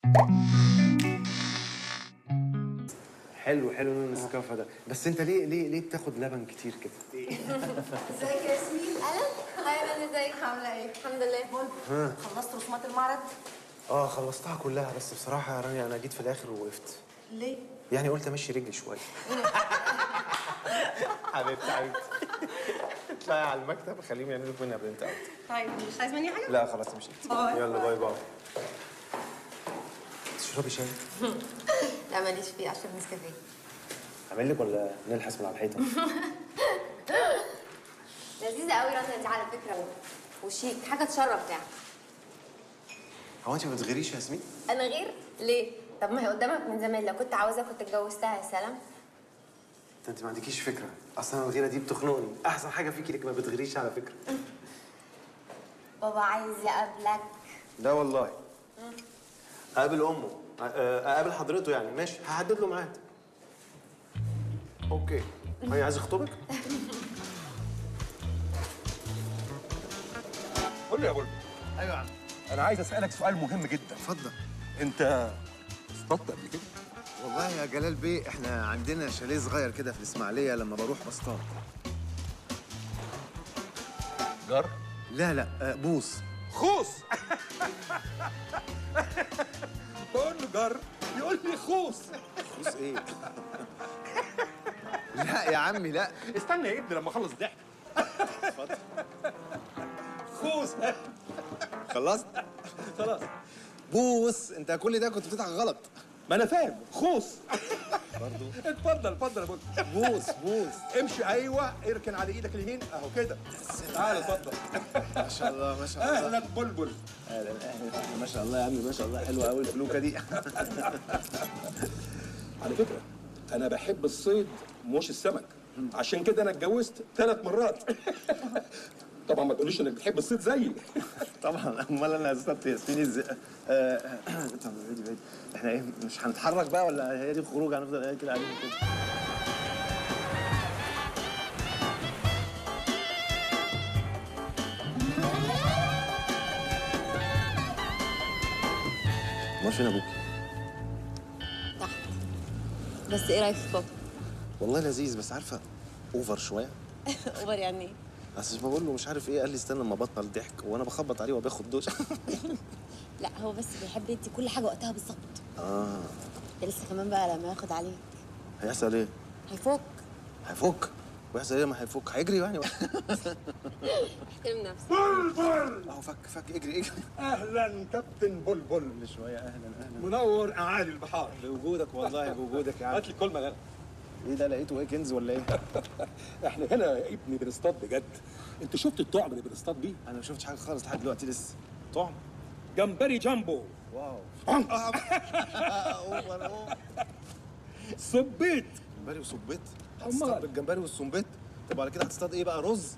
حلو حلو لون النسكافيه ده بس انت ليه ليه ليه بتاخد لبن كتير كده ازيك يا ياسمين اهلا هاي انا ازيك عامله ايه الحمد لله خلصت رسومات المعرض اه خلصتها كلها بس بصراحه يا رانيا انا جيت في الاخر ووقفت ليه يعني قلت امشي رجلي شويه حبيبتي حبيبتي اطلعي على المكتب خليهم يعملوا لك منها برنت اوت طيب مش عايز مني حاجه لا خلاص مشيت باي. يلا باي باي تشربي شاي لا ماليش فيه عشان نسكافيه اعمل لك ولا نلحس من على الحيطه لذيذه قوي رنا دي على فكره وشيك حاجه تشرف يعني هو انت ما بتغيريش يا ياسمين انا غير ليه طب ما هي قدامك من زمان لو كنت عاوزه كنت اتجوزتها يا سلام ده انت ما عندكيش فكره اصلا الغيره دي بتخنقني احسن حاجه فيكي انك ما بتغيريش على فكره بابا عايز يقابلك لا والله اقابل امه أ- اقابل حضرته يعني ماشي هحدد له ميعاد اوكي هي عايز يخطبك قول لي يا بلبل ايوه يا عم انا عايز اسالك سؤال مهم جدا اتفضل انت اصطدت قبل كده والله يا جلال بيه احنا عندنا شاليه صغير كده في الاسماعيليه لما بروح بصطاد جر لا لا آه، بوص خوص بقول له جر يقول لي خوص بوص ايه لا يا عمي لا استنى يا ابني لما اخلص ضحك اتفضل خوص خلصت خلاص بوص انت كل ده كنت بتضحك غلط ما انا فاهم خوص برضو اتفضل اتفضل يا بلبل بوص بوص امشي ايوه اركن على ايدك اليمين اهو كده تعال اتفضل ما شاء الله ما شاء الله اهلا بلبل اهلا اهلا ما شاء الله يا عمي ما شاء الله حلوه قوي الفلوكه دي على فكره انا بحب الصيد مش السمك عشان كده انا اتجوزت ثلاث مرات طبعا ما تقوليش انك بتحب الصيد زيي طبعا امال انا استاذ ياسمين ازاي آه، طب بعيد بعيد احنا ايه مش هنتحرك بقى ولا هي دي الخروج هنفضل قاعدين كده قاعدين كده امال فين ابوك تحت بس ايه رايك في بابا والله لذيذ بس عارفه اوفر شويه اوفر يعني ايه اصل بقول له مش عارف ايه قال لي استنى لما بطل ضحك وانا بخبط عليه وباخد دوش لا هو بس بيحب يدي كل حاجه وقتها بالظبط اه ده لسه كمان بقى لما ياخد عليك هيحصل ايه هيفوق هيفك ويحصل ايه ما هيفك هيجري يعني احترم نفسك بلبل اهو فك فك اجري اجري اهلا كابتن بلبل كل شويه اهلا اهلا منور اعالي البحار بوجودك والله بوجودك يا عم هات لي كل مغنى ايه ده لقيته ايه كنز ولا ايه؟ احنا هنا يا ابني بنصطاد بجد انت شفت الطعم اللي بنصطاد بيه انا ما شفتش حاجه خالص لحد دلوقتي لسه طعم جمبري جامبو واو اوفر اوفر صبيت جمبري وصبيت أمال. هتصطاد بالجمبري والصنبيت طب على كده هتصطاد ايه بقى رز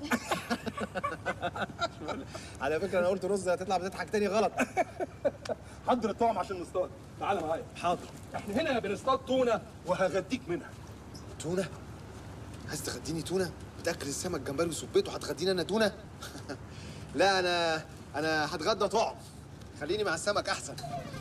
على فكره انا قلت رز هتطلع بتضحك تاني غلط حضر الطعم عشان نصطاد تعال معايا حاضر احنا هنا بنصطاد تونه وهغديك منها تونه عايز تغديني تونه بتاكل السمك جمبري وصبيت وهتغديني انا تونه لا انا انا هتغدى طعم خليني مع السمك احسن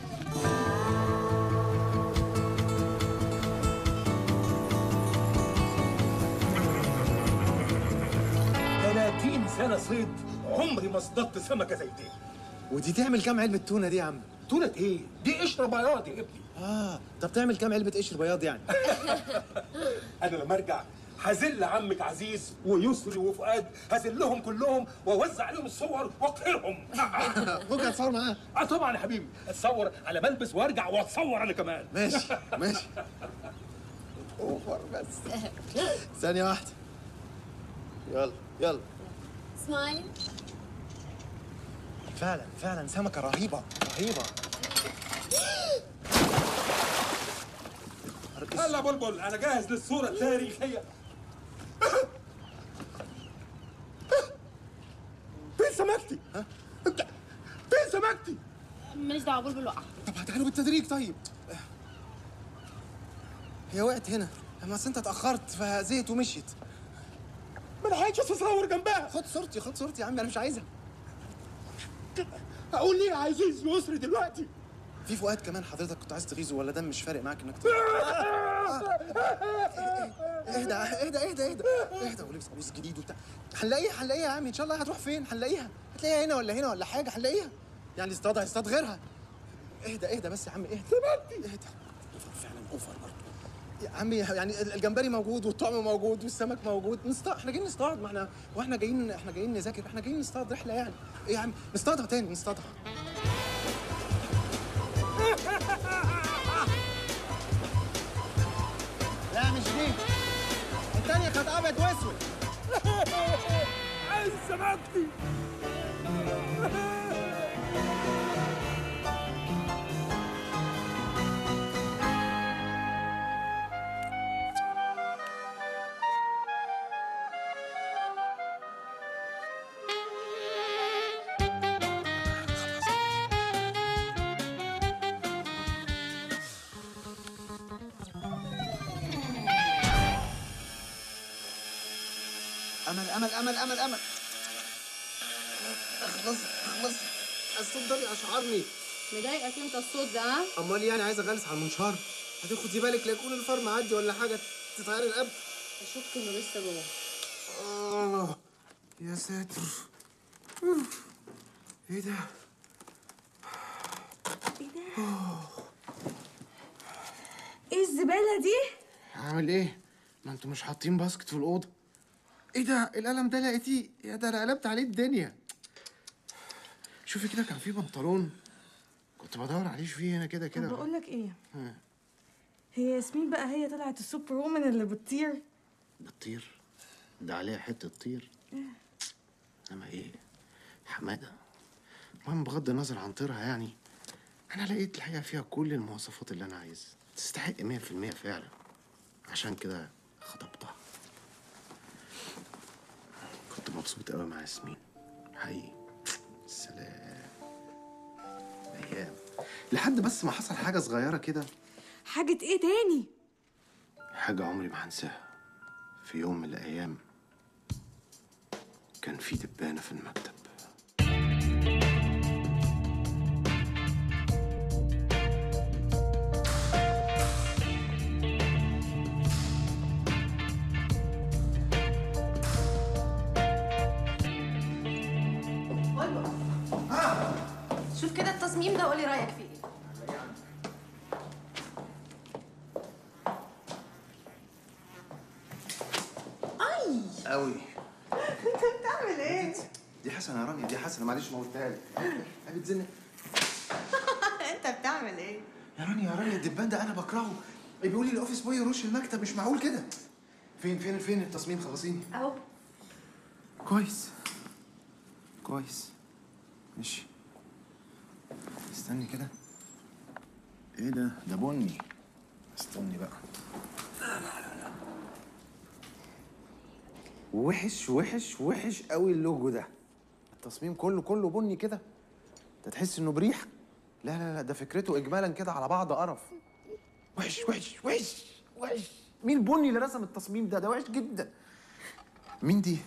30 سنه صيد عمري ما اصطدت سمكه زي دي ودي تعمل كام علبه تونه دي يا عم تونه ايه دي قشره بياض يا ابني اه طب تعمل كام علبه قشر بياض يعني انا لما ارجع هذل عمك عزيز ويسري وفؤاد هذلهم كلهم واوزع عليهم الصور واقهرهم ممكن اتصور معاه اه طبعا يا حبيبي اتصور على ملبس وارجع واتصور انا كمان ماشي ماشي اوفر بس ثانيه واحده يلا يلا سمايل فعلا فعلا سمكه رهيبه رهيبه هلا بلبل انا جاهز للصوره التاريخيه فين سمكتي؟ ها؟ انت فين سمكتي؟ ماليش دعوه بلبل وقع طب هتعالوا بالتدريج طيب هي وقعت هنا اما أصل انت اتاخرت فزهقت ومشيت ما لحقتش اتصور جنبها خد صورتي خد صورتي يا عم انا مش عايزها اقول ليه يا عزيز يسري دلوقتي؟ في فؤاد كمان حضرتك كنت عايز تغيظه ولا ده مش فارق معاك انك ت... اهدى اهدى اهدى اهدى اهدى ولبس قميص جديد وبتاع هنلاقيها هنلاقيها يا عم ان شاء الله هتروح فين هنلاقيها هتلاقيها هنا ولا هنا ولا حاجه هنلاقيها يعني اصطاد هيصطاد غيرها اهدى اهدى بس يا عم اهدى اهدى اوفر فعلا اوفر برضه يا عمي يعني الجمبري موجود والطعم موجود والسمك موجود نصطاد احنا جايين نصطاد ما احنا واحنا جايين احنا جايين نذاكر احنا جايين نصطاد رحله يعني ايه يا عم نصطادها تاني نصطادها لا مش دي التانية كانت ابيض واسود عايز سمكتي امل امل امل امل امل اخلص اخلص الصوت ده بيشعرني مضايقك انت الصوت ده ها؟ امال يعني عايز اغلس على المنشار هتاخدي بالك لا يكون الفار معدي ولا حاجه تتعير القبل اشك انه لسه جوه اه يا ساتر أوف. ايه ده ايه الزبالة دي؟ اعمل ايه ما انتوا مش حاطين باسكت في الاوضه ايه ده القلم ده لقيتيه يا ده انا قلبت عليه الدنيا شوفي كده كان في بنطلون كنت بدور عليه فيه هنا كده طب كده بقول لك ايه؟ ها. هي ياسمين بقى هي طلعت السوبر وومن اللي بتطير بتطير ده عليها حته طير انما ايه حماده المهم بغض النظر عن طيرها يعني انا لقيت الحقيقه فيها كل المواصفات اللي انا عايزها تستحق 100% فعلا عشان كده خطبتها كنت مبسوط قوي مع ياسمين حقيقي سلام ايام لحد بس ما حصل حاجه صغيره كده حاجة ايه تاني؟ حاجة عمري ما هنساها في يوم من الأيام كان في دبانة في المكتب شوف كده التصميم ده وقولي رايك فيه ايه أوي انت بتعمل ايه؟ دي حسنة يا رانيا دي حسنة معلش موتها لك أبي تزني انت بتعمل ايه؟ يا رانيا يا رانيا الدبان ده أنا بكرهه بيقول لي الأوفيس بوي يرش المكتب مش معقول كده فين فين فين التصميم خلصيني اهو كويس كويس ماشي استني كده ايه ده ده بني استني بقى وحش وحش وحش قوي اللوجو ده التصميم كله كله بني كده انت تحس انه بريح لا لا لا ده فكرته اجمالا كده على بعض قرف وحش وحش وحش وحش مين البني اللي رسم التصميم ده ده وحش جدا مين دي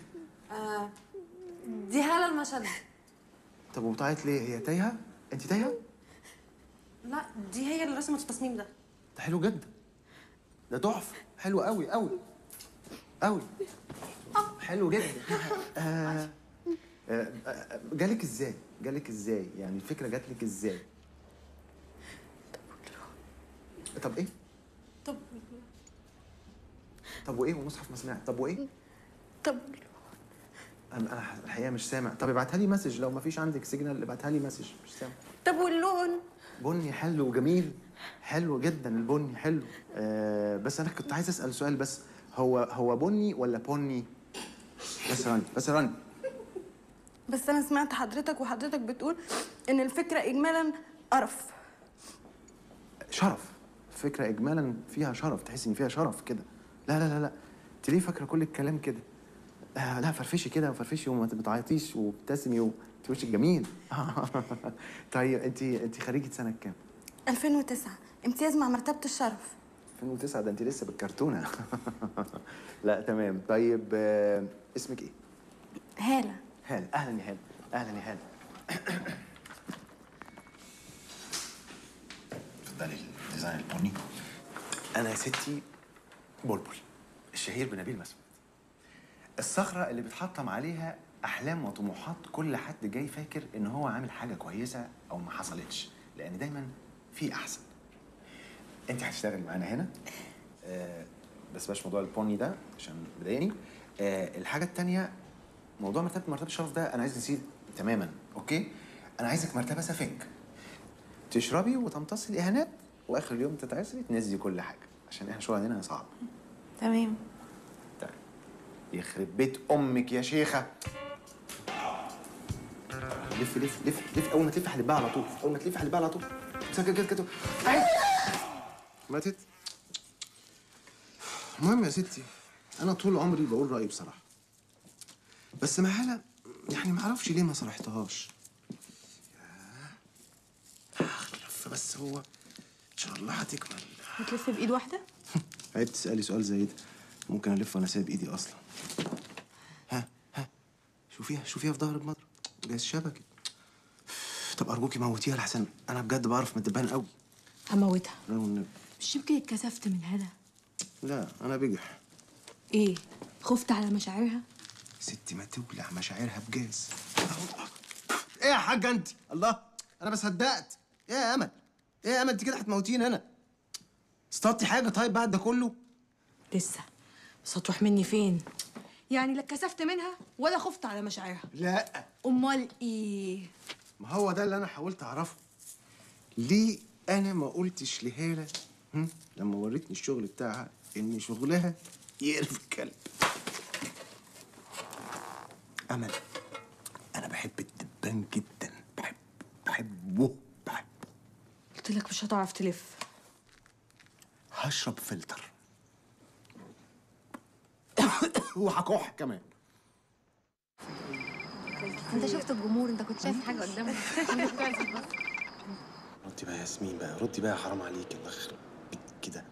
دي هالة المشهد طب وبتعيط ليه هي تايهه انت تايهه لا دي هي اللي رسمت التصميم ده ده حلو جدا ده تحفه حلو قوي قوي قوي حلو جدا آه آه آه، جالك ازاي جالك ازاي يعني الفكره جات لك ازاي طب ايه طب طب وايه ومصحف ما سمعت طب وايه طب انا أنا الحقيقه مش سامع طب ابعتها لي مسج لو ما فيش عندك سيجنال ابعتها لي مسج مش سامع طب واللون بني حلو وجميل حلو جدا البني حلو آه بس انا كنت عايز اسال سؤال بس هو هو بني ولا بني بس راني بس راني بس انا سمعت حضرتك وحضرتك بتقول ان الفكرة اجمالا قرف شرف فكره اجمالا فيها شرف تحس ان فيها شرف كده لا لا لا لا انت ليه فاكره كل الكلام كده آه لا فرفشي كده وفرفشي وما بتعيطيش وابتسمي وانت وشك جميل طيب انت انت خريجه سنه كام 2009 امتياز مع مرتبة الشرف 2009 ده انت لسه بالكرتونه لا تمام طيب آه اسمك ايه هالة هلا اهلا يا هلا اهلا يا هلا بالنسبه للديزاين البني انا يا ستي بلبل الشهير بنبيل مسعود الصخره اللي بيتحطم عليها احلام وطموحات كل حد جاي فاكر ان هو عامل حاجه كويسه او ما حصلتش لان دايما في احسن انت هتشتغلي معانا هنا آه بس باش موضوع البوني ده عشان مضايقني آه الحاجه التانية موضوع مرتبه مرتبه الشرف ده انا عايز نسيب تماما اوكي انا عايزك مرتبه سفنج تشربي وتمتصي الاهانات واخر اليوم تتعسري تنزلي كل حاجه عشان احنا شغلنا صعب تمام طيب يخرب بيت امك يا شيخه لف لف لف لف اول ما تلف هلبها على طول اول ما تلف هلبها على طول سكت كده كده أي. ماتت المهم يا ستي انا طول عمري بقول رايي بصراحه بس مع هلا يعني ما اعرفش ليه ما صرحتهاش ياه. اخلف بس هو ان شاء الله هتكمل هتلف بايد واحده عيب تسألي سؤال زي ده ممكن ألف وأنا سايب إيدي أصلا ها ها شوفيها شوفيها في ظهر المضرب جايز شبكة طب أرجوكي موتيها لحسن أنا بجد بعرف من الدبان قوي هموتها لا والنبي مش يمكن اتكسفت من هلا لا أنا بجح ايه خفت على مشاعرها ستي ما تولع مشاعرها بجاز إيه يا حاجة أنت الله أنا ما صدقت إيه يا أمل إيه يا أمل أنت كده هتموتيني أنا اصطادتي حاجة طيب بعد ده كله لسه بس هتروح مني فين يعني لا اتكسفت منها ولا خفت على مشاعرها لا امال ايه ما هو ده اللي انا حاولت اعرفه ليه انا ما قلتش لهالة هم؟ لما وريتني الشغل بتاعها ان شغلها يقرف الكلب امل انا بحب الدبان جدا بحب بحبه بحب قلت لك مش هتعرف تلف هشرب فلتر وهكح كمان انت شفت الجمهور انت كنت شايف حاجه قدامك ردي بقى يا ياسمين بقى ردي بقى حرام عليك الله يخرب بيت كده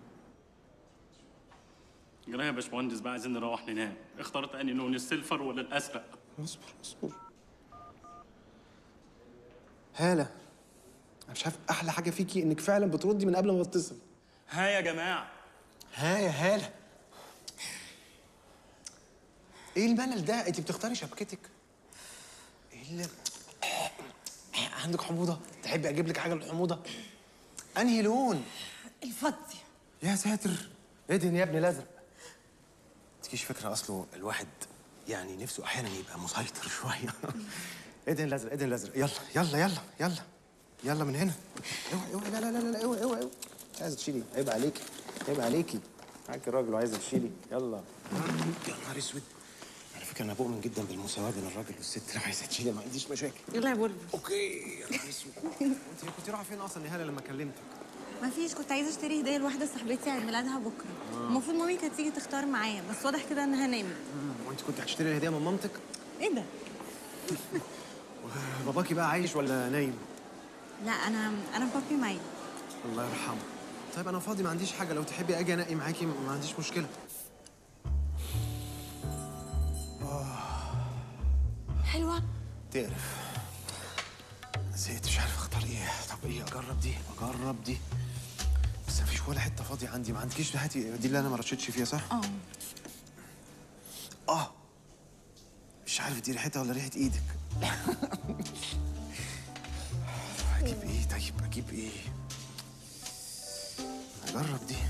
جرايه يا باشمهندس بقى عايزين نروح ننام اخترت انهي لون السيلفر ولا الازرق اصبر اصبر هالة انا مش عارف احلى حاجه فيكي انك فعلا بتردي من قبل ما بتصل ها يا جماعه ها يا هالة ايه الملل ده انت بتختاري شبكتك ايه اللي عندك حموضه تحبي اجيب لك حاجه للحموضه انهي لون الفضي يا ساتر ادهن يا ابني الازرق تجيش فكره اصله الواحد يعني نفسه احيانا يبقى مسيطر شويه ادهن الازرق ادهن الازرق يلا يلا يلا يلا يلا من هنا اوعي اوعي لا لا لا لا اوعي اوعي اوعي مش عايزه تشيلي عيب عليكي عيب عليكي معاكي راجل وعايزه تشيلي يلا يا نهار اسود على فكره انا بؤمن جدا بالمساواه بين الراجل والست لو عايزه تشيلي ما عنديش مشاكل يلا يا بلبل اوكي يا نهار اسود انت كنت رايحه فين اصلا يا هاله لما كلمتك مفيش كنت عايزه اشتري هديه لواحده صاحبتي عيد ميلادها بكره المفروض مامي كانت تيجي تختار معايا بس واضح كده انها نامت وانت كنت هتشتري الهديه من مامتك ايه ده باباكي بقى عايش ولا نايم لا انا انا بابي معايا الله يرحمه طيب انا فاضي ما عنديش حاجه لو تحبي اجي انقي معاكي ما عنديش مشكله حلوه تقرف نسيت مش عارف اختار ايه طب ايه اجرب دي اجرب دي بس مفيش ولا حته فاضيه عندي ما عندكيش هاتي دي اللي انا ما رشيتش فيها صح اه اه مش عارف دي ريحتها ولا ريحه ايدك اجيب ايه طيب اجيب ايه اجرب دي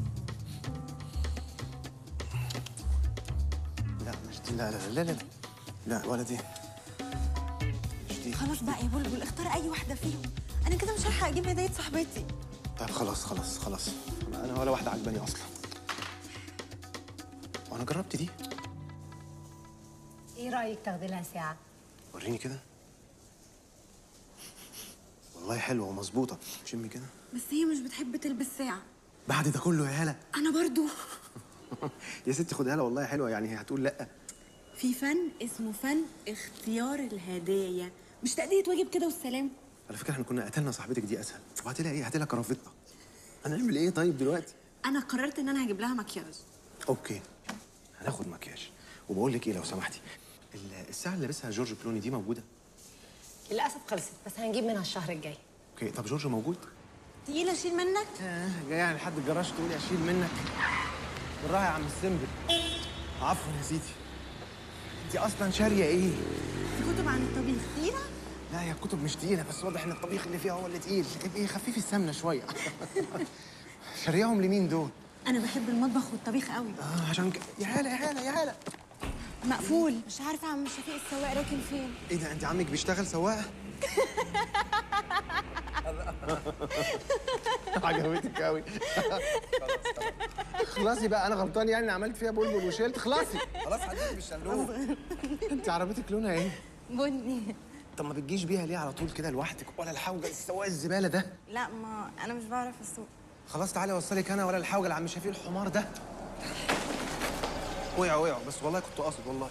لا مش دي لا لا لا لا لا, لا ولا دي مش دي خلاص بقى يا بلبل اختار اي واحده فيهم انا كده مش هلحق اجيب هديه صاحبتي طيب خلاص خلاص خلاص انا ولا واحده عجباني اصلا وانا جربت دي ايه رايك تاخدي لها ساعه وريني كده والله حلوه ومظبوطه شمي كده بس هي مش بتحب تلبس ساعه بعد ده كله يا هلا انا برضو يا ستي خدها لها والله حلوه يعني هي هتقول لا في فن اسمه فن اختيار الهدايا مش تأدية واجب كده والسلام على فكره احنا كنا قتلنا صاحبتك دي اسهل وهاتلها ايه هاتلها كرافتها هنعمل ايه طيب دلوقتي انا قررت ان انا هجيب لها مكياج اوكي هناخد مكياج وبقول لك ايه لو سمحتي ال- الساعه اللي لابسها جورج كلوني دي موجوده للاسف خلصت بس هنجيب منها الشهر الجاي اوكي طب جورج موجود تقيله اشيل منك آه، جاي يعني لحد الجراج تقولي اشيل منك بالراحه يا عم السنبل عفوا يا سيدي انت اصلا شاريه ايه في كتب عن الطبيخ تقيله لا يا كتب مش تقيله بس واضح ان الطبيخ اللي فيها هو اللي تقيل ابقي خفيفي السمنه شويه شارياهم لمين دول انا بحب المطبخ والطبيخ قوي اه عشان ك... يا هلا يا هلا يا هلا مقفول مش عارفه عم شفيق السواق راكن فين ايه ده انت عمك بيشتغل سواق عجبتك قوي خلاصي بقى انا غلطان يعني عملت فيها بلبل وشلت خلاصي خلاص عديتي بالشلوت انت عربيتك لونها ايه بني طب ما بتجيش بيها ليه على طول كده لوحدك ولا الحوجه السواق الزباله ده لا ما انا مش بعرف اسوق خلاص تعالي اوصلك انا ولا الحوجه لعم شفيق الحمار ده وقعوا وقعوا بس والله كنت قاصد والله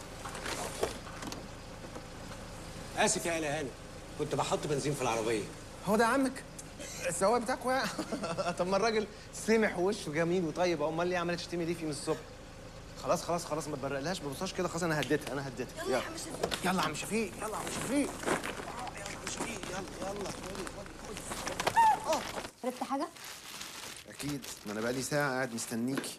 اسف يا الا هاني كنت بحط بنزين في العربيه هو ده عمك السواق بتاعك وقع طب ما الراجل سمح ووشه جميل وطيب امال ليه عماله تشتمي ليه فيه من الصبح خلاص خلاص خلاص ما تبرقلهاش ما تبصاش كده خلاص انا هديتها انا هديتها يلا يلا يا عم شفيق يلا يا عم شفيق آه، يلا يا عم شفيق يلا يلا شربت حاجه اكيد ما انا بقالي ساعه قاعد مستنيكي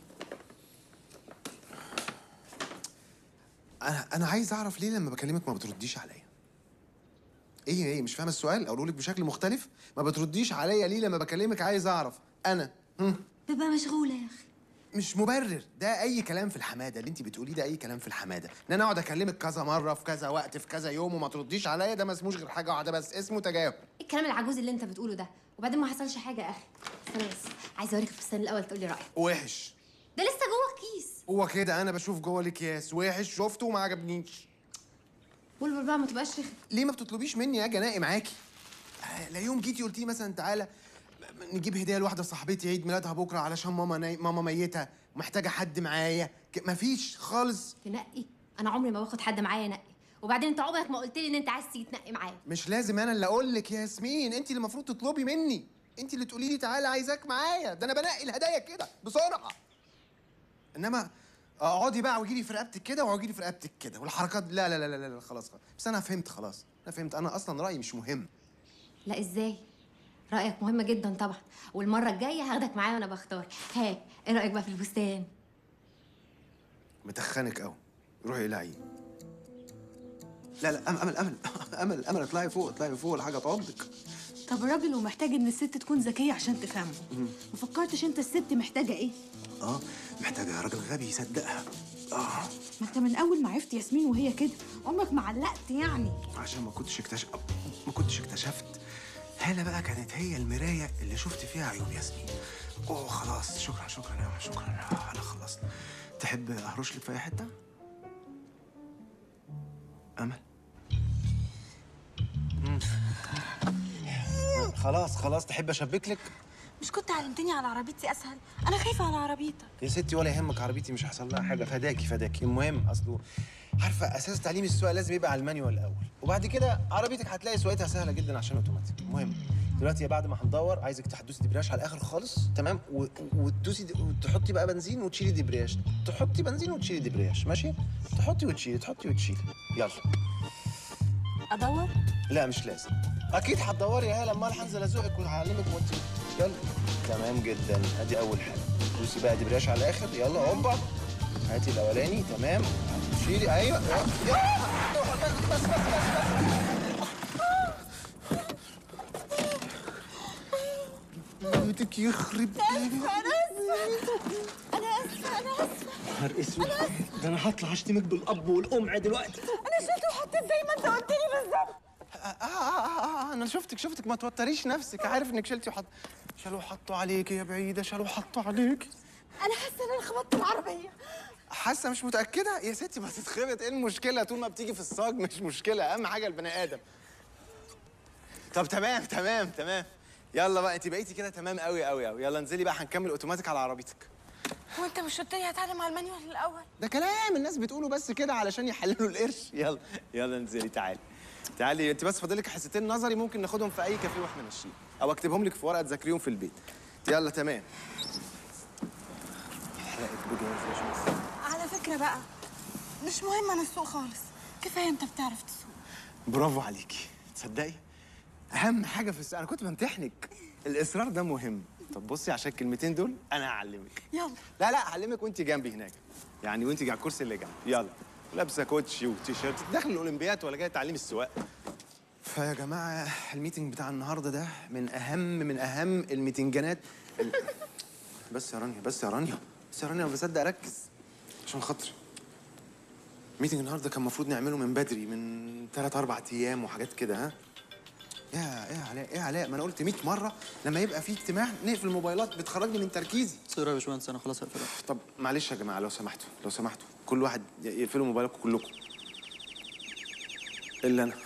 انا انا عايز اعرف ليه لما بكلمك ما بترديش عليا ايه ايه مش فاهم السؤال اقوله لك بشكل مختلف ما بترديش عليا ليه لما بكلمك عايز اعرف انا هم؟ ببقى مشغوله يا اخي مش مبرر ده اي كلام في الحماده اللي انت بتقوليه ده اي كلام في الحماده ان انا اقعد اكلمك كذا مره في كذا وقت في كذا يوم وما ترديش عليا ده ما اسموش غير حاجه واحده بس اسمه تجاهل ايه الكلام العجوز اللي انت بتقوله ده وبعدين ما حصلش حاجه يا اخي استنى بس عايزه اوريك الفستان الاول تقول لي رايك وحش ده لسه جوه الكيس هو كده انا بشوف جوه الاكياس وحش شفته وما عجبنيش بلبل بقى ما تبقاش رخم ليه ما بتطلبيش مني اجي اناقي معاكي آه، لا يوم جيتي قلتي مثلا تعالى م- نجيب هديه لواحده صاحبتي عيد ميلادها بكره علشان ماما ناي... ماما ميته ومحتاجه حد معايا ك- مفيش خالص تنقي انا عمري ما باخد حد معايا ينقي وبعدين انت عمرك ما قلت لي ان انت عايز تيجي تنقي معايا مش لازم انا اللي اقول لك يا ياسمين انت اللي المفروض تطلبي مني انت اللي تقولي لي تعالى عايزاك معايا ده انا بنقي الهدايا كده بسرعه انما اقعدي بقى وجيلي في رقبتك كده واجيلي في رقبتك كده والحركات لا لا لا لا, لا خلاص خلاص بس انا فهمت خلاص انا فهمت انا اصلا رايي مش مهم لا ازاي رايك مهم جدا طبعا والمره الجايه هاخدك معايا وانا بختار ها ايه رايك بقى في الفستان متخنك قوي روحي العي لا لا أم- امل امل امل امل اطلعي فوق اطلعي فوق الحاجه تعضك طب الراجل ومحتاج ان الست تكون ذكيه عشان تفهمه ما فكرتش انت الست محتاجه ايه اه محتاجه راجل غبي يصدقها اه ما انت من اول ما عرفت ياسمين وهي كده عمرك ما علقت يعني عشان ما كنتش اكتشف ما كنتش اكتشفت هالة بقى كانت هي المراية اللي شفت فيها عيوب ياسمين اوه خلاص شكرا شكرا يا أمل، شكرا آه، انا خلصت تحب اهرش لك في اي حتة؟ امل مم. خلاص خلاص تحب اشبك لك مش كنت علمتني على عربيتي اسهل انا خايفه على عربيتك يا ستي ولا يهمك عربيتي مش هيحصل لها حاجه فداكي فداكي المهم اصله عارفه اساس تعليم السواقه لازم يبقى على المانيوال الاول وبعد كده عربيتك هتلاقي سواقتها سهله جدا عشان اوتوماتيك المهم دلوقتي بعد ما هندور عايزك تحدوسي دبرياج على الاخر خالص تمام و- وتدوسي د- وتحطي بقى بنزين وتشيلي دبرياج تحطي بنزين وتشيلي دبرياج ماشي تحطي وتشيلي تحطي وتشيلي يلا ادور لا مش لازم اكيد هتدوري يا هاله امال هنزل ازوقك وهعلمك وانت يلا تمام جدا ادي اول حاجه دوسي بقى دبرياج على الاخر يلا هوبا هاتي الاولاني تمام شيلي ايوه يلا. بس بس بس بس بيتك يخرب نهار اسود ده انا هطلع اشتمك بالاب والام دلوقتي انا شلت وحطيت زي ما انت قلت لي بالظبط آه, آه, آه, آه, آه انا شفتك شفتك ما توتريش نفسك عارف انك شلتي وحط شالوا حطوا عليك يا بعيده شالوا حطوا عليك انا حاسه ان انا خبطت العربيه حاسه مش متاكده يا ستي ما تتخبط ايه المشكله طول ما بتيجي في الصاج مش مشكله اهم حاجه البني ادم طب تمام تمام تمام يلا بقى انت بقيتي كده تمام قوي قوي قوي يلا انزلي بقى هنكمل اوتوماتيك على عربيتك هو انت مش قلت لي هتعلم على المانيوال الاول ده كلام الناس بتقوله بس كده علشان يحللوا القرش يلا يلا انزلي تعالي تعالي انت بس فاضلك حصتين نظري ممكن ناخدهم في اي كافيه واحنا ماشيين او اكتبهم لك في ورقه تذاكريهم في البيت يلا تمام حلقك بجاز يا شمس على فكره بقى مش مهم انا السوق خالص كفايه انت بتعرف تسوق برافو عليكي تصدقي اهم حاجه في السؤال انا كنت بمتحنك الاصرار ده مهم طب بصي عشان الكلمتين دول انا هعلمك يلا لا لا هعلمك وانت جنبي هناك يعني وانت على الكرسي اللي جنبي يلا لابسه كوتشي وتيشيرت داخل الاولمبياد ولا جاي تعلمي السواقه فيا جماعه الميتنج بتاع النهارده ده من اهم من اهم الميتنجانات ال... بس يا رانيا بس يا رانيا بس يا رانيا ما بصدق اركز عشان خاطري ميتنج النهارده كان المفروض نعمله من بدري من ثلاث اربع ايام وحاجات كده ها يا ايه يا علاء ايه يا علاء ما انا قلت 100 مره لما يبقى في اجتماع نقفل الموبايلات بتخرجني من تركيزي سير يا باشمهندس انا خلاص هقفلها طب معلش يا جماعه لو سمحتوا لو سمحتوا كل واحد ي- يقفلوا موبايلكم كلكم الا انا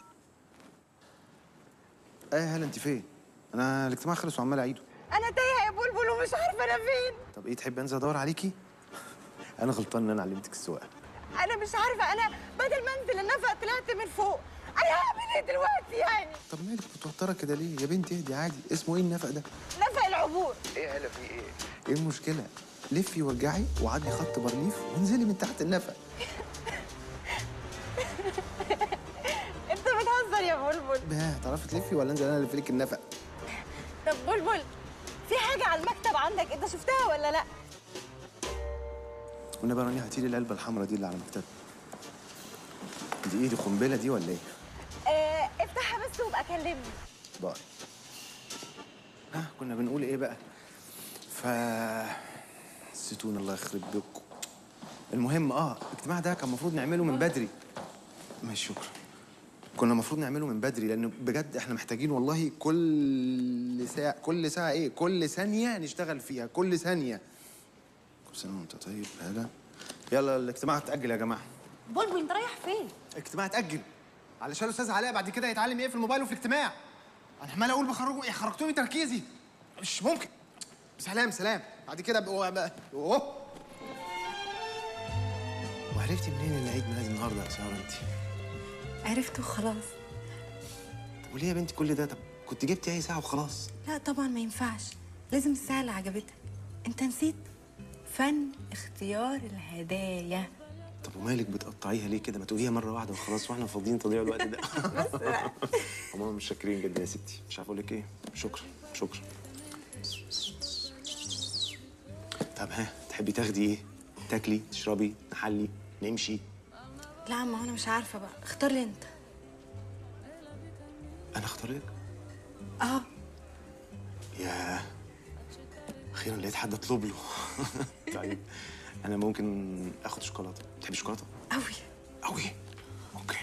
ايه يا هلا انت فين انا الاجتماع خلص وعمال اعيده انا تايهه يا بلبل ومش عارفه انا فين طب ايه تحب انزل ادور عليكي انا غلطان ان انا علمتك السواقه انا مش عارفه انا بدل ما انزل النفق طلعت من فوق انا هعمل ايه دلوقتي يعني طب مالك متوتره كده ليه يا بنتي اهدي عادي اسمه ايه النفق ده نفق العبور ايه يا هلا في ايه ايه المشكله لفي وارجعي وعدي خط بارليف وانزلي من تحت النفق انت بتهزر يا بلبل بقى تعرفي تلفي ولا انزل انا الف لك النفق طب بلبل في حاجه على المكتب عندك انت شفتها ولا لا والنبي يا رانيا هاتي لي العلبه الحمراء دي اللي على المكتب دي ايه دي قنبله دي ولا ايه آه افتحها بس وابقى كلمني باي ها كنا بنقول ايه بقى ف نسيتونا الله يخرب بيتكم المهم اه الاجتماع ده كان المفروض نعمله من بدري ماشي شكرا كنا المفروض نعمله من بدري لان بجد احنا محتاجين والله كل ساعه كل ساعه ايه كل ثانيه نشتغل فيها كل ثانيه كل سنه وانت طيب هلا يلا الاجتماع اتاجل يا جماعه بلبل انت رايح فين؟ اجتماع اتاجل علشان الاستاذ علاء بعد كده يتعلم ايه في الموبايل وفي الاجتماع انا عمال اقول بخرجوا ايه خرجتوني تركيزي مش ممكن سلام سلام بعد كده بقوا بقى اوه وعرفتي منين ان عيد ميلادي النهارده يا ساره انت؟ عرفت وخلاص طب وليه يا بنتي كل ده طب كنت جبتي اي ساعه وخلاص لا طبعا ما ينفعش لازم الساعة اللي عجبتك انت نسيت فن اختيار الهدايا طب ومالك بتقطعيها ليه كده ما تقوليها مره واحده وخلاص واحنا فاضيين تضيع الوقت ده هما مش شاكرين جدا يا ستي مش عارف اقول لك ايه شكرا شكرا طب ها تحبي تاخدي ايه تاكلي تشربي نحلي نمشي لا ما انا مش عارفة بقى اختار لي انت انا اختار لك اه يا اخيرا لقيت حد اطلب له طيب انا ممكن اخد شوكولاته تحبي شوكولاته قوي قوي اوكي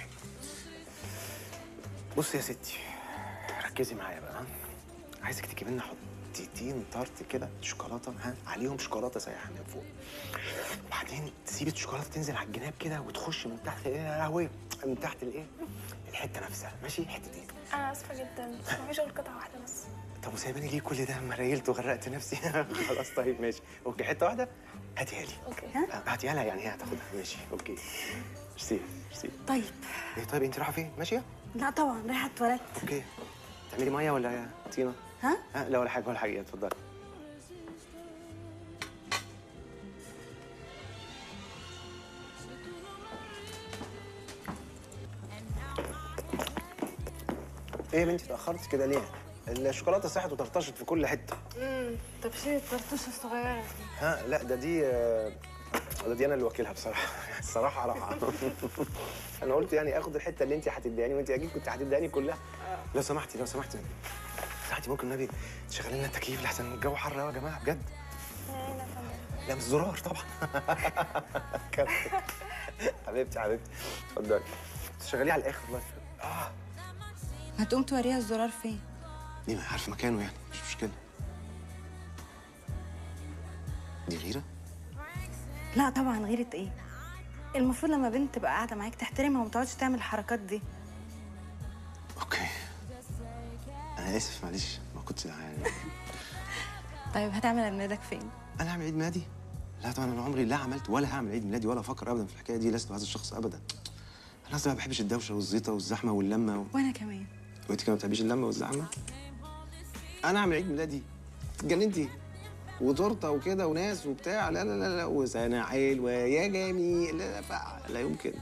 بصي يا ستي ركزي معايا بقى ها؟ عايزك تجيبي لنا حطيتين طرت كده شوكولاته ها عليهم شوكولاته سايحه من فوق وبعدين تسيبي الشوكولاته تنزل على الجناب كده وتخش من تحت ايه يا لهوي من تحت الايه الحته نفسها ماشي حتتين انا اسفه جدا بس مفيش غير قطعه واحده بس طب وسايباني ليه كل ده اما ريلت وغرقت نفسي خلاص طيب ماشي اوكي حته واحده هاتيها لي اوكي آه، هاتيها لها يعني هي هتاخدها ماشي اوكي ميرسي ميرسي طيب ايه طيب انت رايحه فين ماشيه لا طبعا رايحة التواليت اوكي تعملي ميه ولا طينه ها آه لا ولا حاجه ولا حاجه اتفضلي ايه يا بنتي اتاخرت كده ليه الشوكولاته ساحت وطرطشت في كل حته امم طب شيل الطرطوشه الصغيره دي ها لا ده دي آه، ده دي انا اللي واكلها بصراحه الصراحه راحه انا قلت يعني اخد الحته اللي انت هتديهاني وانت اكيد كنت هتديهاني كلها لو سمحتي لو سمحتي ساعتي ممكن النبي تشغلي لنا التكييف لحسن الجو حر قوي يا جماعه بجد لا مش زرار طبعا حبيبتي حبيبتي اتفضلي تشغليه على الاخر الله يخليك. اه ما تقوم توريها الزرار فين دي ما عارف مكانه يعني مش مشكله دي غيره لا طبعا غيرة ايه المفروض لما بنت تبقى قاعدة معاك تحترمها وما تقعدش تعمل الحركات دي اوكي انا اسف معلش ما كنتش يعني طيب هتعمل عيد ميلادك فين انا اعمل عيد ميلادي لا طبعا انا عمري لا عملت ولا هعمل عيد ميلادي ولا افكر ابدا في الحكايه دي لست هذا الشخص ابدا انا اصلا ما بحبش الدوشه والزيطه والزحمه واللمه و... وانا كمان وانت كمان ما بتحبيش اللمه والزحمه انا اعمل عيد ميلادي اتجننتي وتورته وكده وناس وبتاع لا لا لا لا وسنه حلوه يا جميل لا لا, فع- لا يمكن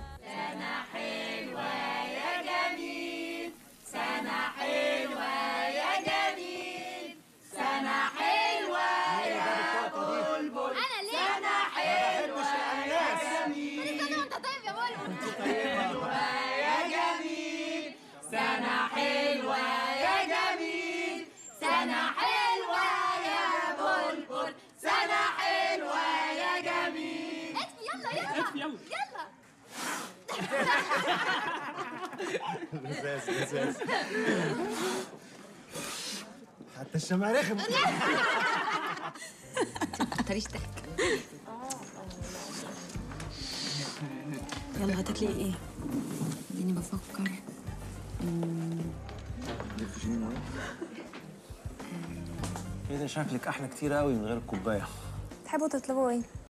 لزاز لزاز حتى الشمع رخم ماليش ضحك يلا هتاكلي ايه؟ اديني بفكر ايه ده شكلك احلى كتير قوي من غير الكوبايه تحبوا تطلبوا ايه؟